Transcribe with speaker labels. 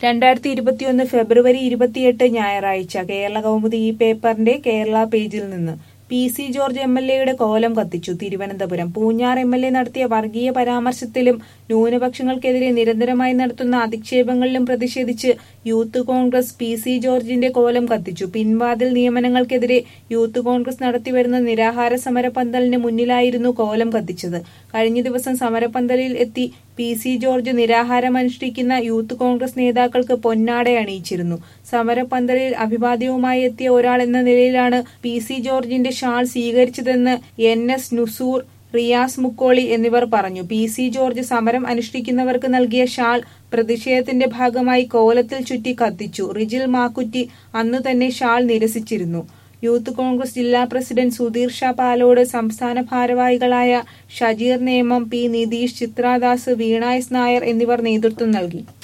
Speaker 1: രണ്ടായിരത്തി ഇരുപത്തിയൊന്ന് ഫെബ്രുവരി ഇരുപത്തിയെട്ട് ഞായറാഴ്ച കേരള കൗമുദി ഈ പേപ്പറിന്റെ കേരള പേജിൽ നിന്ന് P C George M L എയുടെ കോലം കത്തിച്ചു Thiruvananthapuram Poonjar M L A നടത്തിയ വർഗീയ പരാമർശത്തിലും ന്യൂനപക്ഷങ്ങൾക്കെതിരെ നിരന്തരമായി നടത്തുന്ന അധിക്ഷേപങ്ങളിലും പ്രതിഷേധിച്ച് യൂത്ത് കോൺഗ്രസ് പി സി ജോർജിന്റെ കോലം കത്തിച്ചു പിൻവാതിൽ നിയമനങ്ങൾക്കെതിരെ യൂത്ത് കോൺഗ്രസ് നടത്തിവരുന്ന നിരാഹാര സമരപന്തലിന് മുന്നിലായിരുന്നു കോലം കത്തിച്ചത് കഴിഞ്ഞ ദിവസം സമരപന്തലിൽ എത്തി പി സി ജോർജ് നിരാഹാരമനുഷ്ഠിക്കുന്ന യൂത്ത് കോൺഗ്രസ് നേതാക്കൾക്ക് പൊന്നാട അണിയിച്ചിരുന്നു സമരപന്തലിൽ അഭിവാദ്യവുമായി എത്തിയ ഒരാൾ എന്ന നിലയിലാണ് പി സി ജോർജിന്റെ ഷാൾ സ്വീകരിച്ചതെന്ന് എൻ എസ് നുസൂർ റിയാസ് മുക്കോളി എന്നിവർ പറഞ്ഞു പി സി ജോർജ് സമരം അനുഷ്ഠിക്കുന്നവർക്ക് നൽകിയ ഷാൾ പ്രതിഷേധത്തിന്റെ ഭാഗമായി കോലത്തിൽ ചുറ്റി കത്തിച്ചു റിജിൽ മാക്കുറ്റി അന്നു തന്നെ ഷാൾ നിരസിച്ചിരുന്നു യൂത്ത് കോൺഗ്രസ് ജില്ലാ പ്രസിഡന്റ് സുധീർ ഷാ പാലോട് സംസ്ഥാന ഭാരവാഹികളായ ഷജീർ നേമം പി നിതീഷ് ചിത്രാദാസ് വീണ എസ് നായർ എന്നിവർ നേതൃത്വം നൽകി